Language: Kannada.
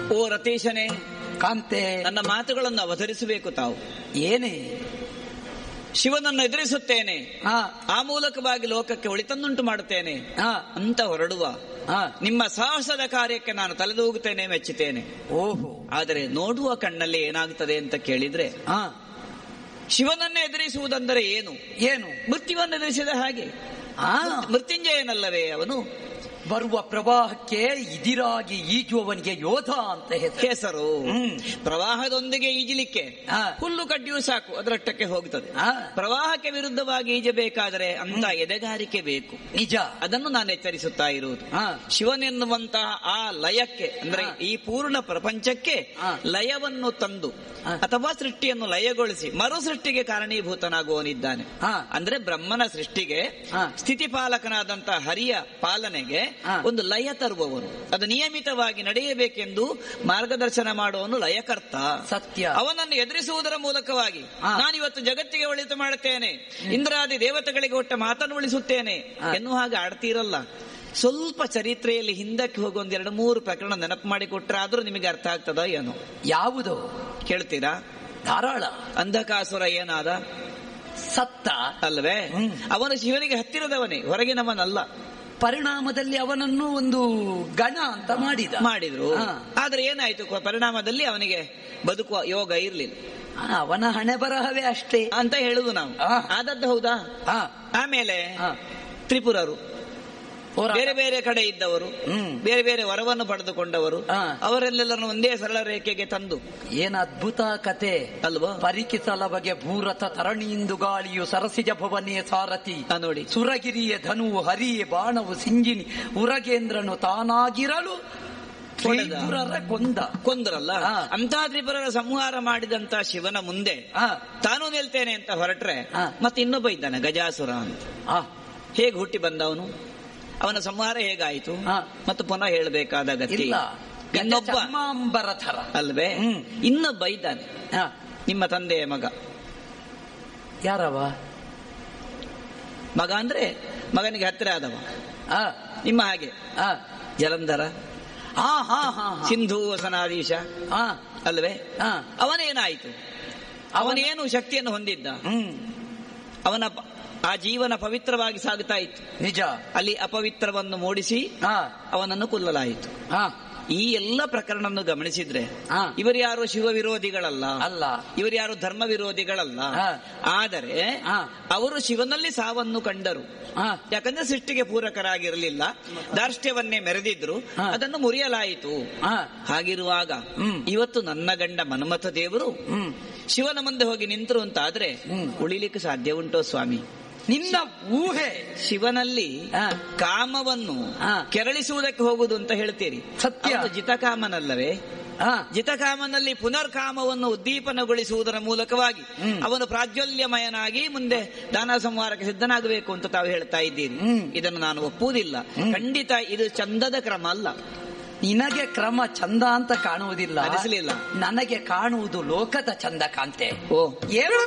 ಓ ರತೀಶನೇ ಕಾಂತೆ ನನ್ನ ಮಾತುಗಳನ್ನು ಅವತರಿಸಬೇಕು ತಾವು ಏನೇ ಶಿವನನ್ನು ಎದುರಿಸುತ್ತೇನೆ ಹಾ ಆ ಮೂಲಕವಾಗಿ ಲೋಕಕ್ಕೆ ಒಳಿತನ್ನುಂಟು ಮಾಡುತ್ತೇನೆ ಹಾ ಅಂತ ಹೊರಡುವ ಹಾ ನಿಮ್ಮ ಸಾಹಸದ ಕಾರ್ಯಕ್ಕೆ ನಾನು ತಲೆದೂಗುತ್ತೇನೆ ಮೆಚ್ಚುತ್ತೇನೆ ಓಹೋ ಆದರೆ ನೋಡುವ ಕಣ್ಣಲ್ಲಿ ಏನಾಗುತ್ತದೆ ಅಂತ ಕೇಳಿದ್ರೆ ಹಾ ಶಿವನನ್ನು ಎದುರಿಸುವುದೆಂದರೆ ಏನು ಏನು ಮೃತ್ಯುವನ್ನು ಎದುರಿಸಿದ ಹಾಗೆ ಹಾ ಮೃತ್ಯುಂಜಯನಲ್ಲವೇ ಅವನು ಬರುವ ಪ್ರವಾಹಕ್ಕೆ ಇದಿರಾಗಿ ಈಜುವವನಿಗೆ ಯೋಧ ಅಂತ ಹೆಸರು ಹೆಸರು ಹ್ಮ್. ಪ್ರವಾಹದೊಂದಿಗೆ ಈಜಲಿಕ್ಕೆ ಹಾ. ಹುಲ್ಲು ಕಡ್ಡಿಯೂ ಸಾಕು ಅದರಷ್ಟಕ್ಕೆ ಹೋಗುತ್ತದೆ ಹಾ. ಪ್ರವಾಹಕ್ಕೆ ವಿರುದ್ಧವಾಗಿ ಈಜಬೇಕಾದರೆ ಅಂತ ಎದೆಗಾರಿಕೆ ಬೇಕು ನಿಜ ಅದನ್ನು ನಾನು ಎಚ್ಚರಿಸುತ್ತಾ ಇರುವುದು ಹಾ ಶಿವನೆನ್ನುವಂತಹ ಆ ಲಯಕ್ಕೆ ಅಂದ್ರೆ ಹಾ. ಈ ಪೂರ್ಣ ಪ್ರಪಂಚಕ್ಕೆ ಹಾ. ಲಯವನ್ನು ತಂದು ಹಾ. ಅಥವಾ ಸೃಷ್ಟಿಯನ್ನು ಲಯಗೊಳಿಸಿ ಮರು ಸೃಷ್ಟಿಗೆ ಕಾರಣೀಭೂತನಾಗುವನಿದ್ದಾನೆ ಹಾ. ಅಂದ್ರೆ ಬ್ರಹ್ಮನ ಸೃಷ್ಟಿಗೆ ಹಾ. ಸ್ಥಿತಿಪಾಲಕನಾದಂತಹ ಹರಿಯ ಪಾಲನೆಗೆ ಹಾ. ಒಂದು ಲಯ ತರುವವನು ಅದು ನಿಯಮಿತವಾಗಿ ನಡೆಯಬೇಕೆಂದು ಮಾರ್ಗದರ್ಶನ ಮಾಡುವವನು ಲಯಕರ್ತ ಸತ್ಯ ಅವನನ್ನು ಎದುರಿಸುವುದರ ಮೂಲಕವಾಗಿ ಹಾ. ನಾನಿವತ್ತು ಜಗತ್ತಿಗೆ ಒಳಿತು ಮಾಡುತ್ತೇನೆ ಇಂದ್ರಾದಿ ದೇವತೆಗಳಿಗೆ ಒಟ್ಟ ಮಾತನ್ನು ಉಳಿಸುತ್ತೇನೆ ಹಾ. ಎನ್ನುವ ಹಾಗೆ ಆಡ್ತೀರಲ್ಲ ಸ್ವಲ್ಪ ಚರಿತ್ರೆಯಲ್ಲಿ ಹಿಂದಕ್ಕೆ ಹೋಗಿ ಒಂದ್ ಎರಡು ಮೂರು ಪ್ರಕರಣ ನೆನಪು ಮಾಡಿ ಕೊಟ್ರೆ ಆದ್ರೂ ನಿಮಗೆ ಅರ್ಥ ಆಗ್ತದ ಏನೋ ಯಾವುದು ಕೇಳ್ತೀರಾ ಧಾರಾಳ ಅಂಧಕಾಸುರ ಏನಾದ ಸತ್ತ ಅಲ್ವೇ ಹ್ಮ್. ಅವನು ಶಿವನಿಗೆ ಹತ್ತಿರದವನೇ ಹೊರಗಿನವನಲ್ಲ ಪರಿಣಾಮದಲ್ಲಿ ಅವನನ್ನು ಒಂದು ಗಣ ಅಂತ ಮಾಡಿದ ಮಾಡಿದ್ರು ಹಾ. ಆದ್ರೆ ಏನಾಯ್ತು ಕ- ಪರಿಣಾಮದಲ್ಲಿ ಅವನಿಗೆ ಬದುಕುವ ಯೋಗ ಇರ್ಲಿಲ್ಲ ಆ, ಅವನ ಹಣೆ ಬರಹವೇ ಅಷ್ಟೇ ಅಂತ ಹೇಳುದು ನಾವು ಹಾ. ಆದದ್ದು ಹೌದಾ ಹಾ ಆಮೇಲೆ ಹಾ. ತ್ರಿಪುರರು ಹೋರಾಟ. ಬೇರೆ ಬೇರೆ ಕಡೆ ಇದ್ದವರು ಹ್ಮ್. ಬೇರೆ ಬೇರೆ ವರವನ್ನು ಪಡೆದುಕೊಂಡವರು ಹಾ. ಅವರೆಲ್ಲೆಲ್ಲರನ್ನು ಒಂದೇ ಸರಳ ರೇಖೆಗೆ ತಂದು ಏನ್ ಅದ್ಭುತ ಕತೆ ಅಲ್ವಾ ಪರಿಕಿಸಲ ಬಗೆ ಭೂರಥ ತರಣಿಯಿಂದು ಗಾಳಿಯು ಸರಸಿಜ ಭವನೇ ಸಾರಥಿ ಆ ನೋಡಿ ಸುರಗಿರಿಯ ಧನುವು ಹರಿಯೇ ಬಾಣವು ಸಿಂಜಿನಿ ಉರಗೇಂದ್ರನು ತಾನಾಗಿರಲು ಹೊಡೆದ. ತ್ರಿಪುರರ ಕೊಂದ ಕೊಂದ್ರಲ್ಲ ಹಾ. ಅಂತ ತ್ರಿಪುರರ ಸಂಹಾರ ಮಾಡಿದಂತ ಶಿವನ ಮುಂದೆ ಆ, ತಾನು ನಿಲ್ತೇನೆ ಅಂತ ಹೊರಟ್ರೆ ಹಾ. ಮತ್ತೆ ಇನ್ನೊಬ್ಬ ಇದ್ದಾನೆ ಗಜಾಸುರ ಅಂತ ಆ, ಹೇಗೆ ಹುಟ್ಟಿ ಬಂದವನು ಅವನ ಸಂಹಾರ ಹೇಗಾಯಿತು ಹಾ. ಮತ್ತು ಪುನಃ ಹೇಳಬೇಕಾದ ಅಗತ್ಯ ಇಲ್ಲ ಇಲ್ಲ. ಇನ್ನೊಬ್ಬ ಚರ್ಮಾಂಬರ ಥರ ಅಲ್ವೇ ಹ್ಮ್. ಇನ್ನೊಬ್ಬ ಇದ್ದಾನೆ ಆ, ನಿಮ್ಮ ತಂದೆಯ ಮಗ ಯಾರವ ಮಗ ಅಂದ್ರೆ ಮಗನಿಗೆ ಹತ್ತಿರ ಆದವ ಆ, ನಿಮ್ಮ ಹಾಗೆ ಆ, ಜಲಂಧರ ಆ, ಹಾ ಹಾ ಹಾ. ಸಿಂಧು ವಸನಾದೀಶ ಆ, ಅಲ್ವೇ ಆ, ಅವನೇನಾಯಿತು ಅವನೇನು ಶಕ್ತಿಯನ್ನು ಹೊಂದಿದ್ದ ಹ್ಮ್ ಅವನ ಪ- ಆ ಜೀವನ ಪವಿತ್ರವಾಗಿ ಸಾಗುತ್ತಾ ಇತ್ತು ನಿಜ ಅಲ್ಲಿ ಅಪವಿತ್ರವನ್ನು ಮೂಡಿಸಿ ಆ, ಅವನನ್ನು ಕೊಲ್ಲಲಾಯಿತು ಆ, ಈ ಎಲ್ಲ ಪ್ರಕರಣವನ್ನು ಗಮನಿಸಿದ್ರೆ ಆ. ಇವರು ಯಾರು ಶಿವ ವಿರೋಧಿಗಳಲ್ಲ ಅಲ್ಲ ಇವರು ಯಾರು ಧರ್ಮ ವಿರೋಧಿಗಳಲ್ಲ ಆ. ಆದರೆ ಆ. ಅವರು ಶಿವನಲ್ಲಿ ಸಾವನ್ನು ಕಂಡರು ಆ, ಯಾಕಂದ್ರೆ ಸೃಷ್ಟಿಗೆ ಪೂರಕರಾಗಿರಲಿಲ್ಲ ದಾರ್ಷ್ಟ್ಯವನ್ನೇ ಮೆರೆದಿದ್ರು ಆ. ಅದನ್ನು ಮುರಿಯಲಾಯಿತು ಆ, ಹಾಗಿರುವಾಗ ಹ್ಮ್. ಇವತ್ತು ನನ್ನ ಗಂಡ ಮನ್ಮಥ ದೇವರು ಹ್ಮ್ ಶಿವನ ಮುಂದೆ ಹೋಗಿ ನಿಂತರು ಅಂತ ಆದ್ರೆ ಹ್ಮ್. ಉಳಿಲಿಕ್ಕೆ ಸಾಧ್ಯ ಉಂಟೋ ಸ್ವಾಮಿ ನಿನ್ನ ಊಹೆ ಶಿವನಲ್ಲಿ ಆ, ಕಾಮವನ್ನು ಆ. ಕೆರಳಿಸುವುದಕ್ಕೆ ಹೋಗುದು ಅಂತ ಹೇಳ್ತೀರಿ ಸತ್ಯ. ಅವನು ಜಿತಕಾಮನಲ್ಲವೇ ಆ, ಜಿತಕಾಮನಲ್ಲಿ ಪುನರ್ಕಾಮವನ್ನು ಉದ್ದೀಪನಗೊಳಿಸುವುದರ ಮೂಲಕವಾಗಿ ಹ್ಮ್. ಅವನು ಪ್ರಾಜ್ವಲ್ಯಮಯನಾಗಿ ಮುಂದೆ ದಾನ ಸಂಹಾರಕ್ಕೆ ಸಿದ್ಧನಾಗಬೇಕು ಅಂತ ತಾವು ಹೇಳ್ತಾ ಇದ್ದೀರಿ ಹ್ಮ್. ಇದನ್ನು ನಾನು ಒಪ್ಪುವುದಿಲ್ಲ ಹ್ಮ್. ಖಂಡಿತ ಇದು ಚಂದದ ಕ್ರಮ ಅಲ್ಲ ನಿನಗೆ ಕ್ರಮ ಚಂದ ಅಂತ ಕಾಣುವುದಿಲ್ಲ ಅನಿಸಲಿಲ್ಲ ನನಗೆ ಕಾಣುವುದು ಲೋಕದ ಚಂದ ಕಾಂತೆ ಓ ಎರಡು